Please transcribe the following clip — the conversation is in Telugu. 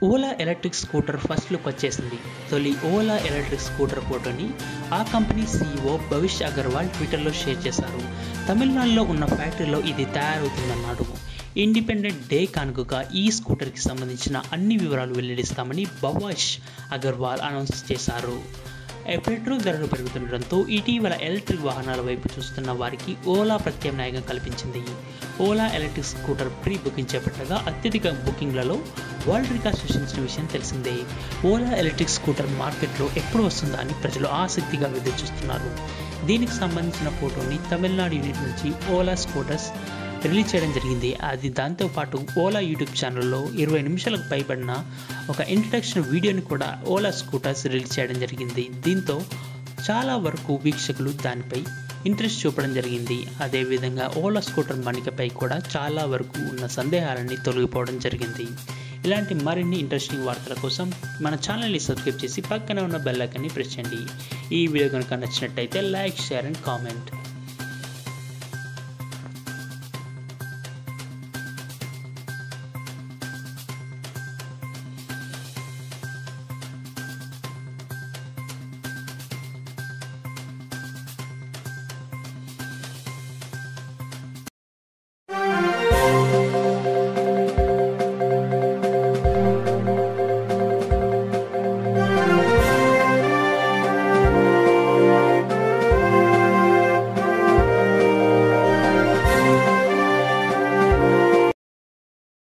Ola electric scooter first look వచ్చేసింది తొలి ఓలా ఎలక్ట్రిక్ స్కూటర్ ఫోటోని ఆ కంపెనీ సీఈఓ భవిష్ అగర్వాల్ ట్విట్టర్లో షేర్ చేశారు తమిళనాడులో ఉన్న ఫ్యాక్టరీలో ఇది తయారవుతుందన్నాడు ఇండిపెండెంట్ డే కానుకగా ఈ స్కూటర్కి సంబంధించిన అన్ని వివరాలు వెల్లడిస్తామని భవాష్ అగర్వాల్ అనౌన్స్ చేశారు పెట్రోల్ ధరలు పెరుగుతుండటంతో ఇటీవల ఎలక్ట్రిక్ వాహనాల వైపు చూస్తున్న వారికి ఓలా ప్రత్యామ్నాయంగా కల్పించింది Ola electric scooter pre booking చేపట్టగా అత్యధిక బుకింగ్లలో వరల్డ్ రికార్డ్ సృష్టించిన విషయం తెలిసిందే ఓలా ఎలక్ట్రిక్ స్కూటర్ మార్కెట్లో ఎప్పుడు వస్తుందా అని ప్రజలు ఆసక్తిగా ఎదురు చూస్తున్నారు దీనికి సంబంధించిన ఫోటోని తమిళనాడు యూనిట్ నుంచి ఓలా స్కూటర్స్ రిలీజ్ చేయడం జరిగింది అది దాంతోపాటు ఓలా యూట్యూబ్ ఛానల్లో ఇరవై నిమిషాలకు పైబడిన ఒక ఇంట్రడక్షన్ వీడియోని కూడా ఓలా స్కూటర్స్ రిలీజ్ చేయడం జరిగింది దీంతో చాలా వరకు వీక్షకులు దానిపై ఇంట్రెస్ట్ చూపడం జరిగింది అదేవిధంగా ఓలా స్కూటర్ మణికపై కూడా చాలా వరకు ఉన్న సందేహాలన్నీ తొలగిపోవడం జరిగింది ఇలాంటి మరిన్ని ఇంట్రెస్టింగ్ వార్తల కోసం మన ఛానల్ని సబ్స్క్రైబ్ చేసి పక్కన ఉన్న బెల్ ఐకాన్ని ప్రెస్ చేయండి ఈ వీడియో కనుక నచ్చినట్టయితే లైక్ షేర్ అండ్ కామెంట్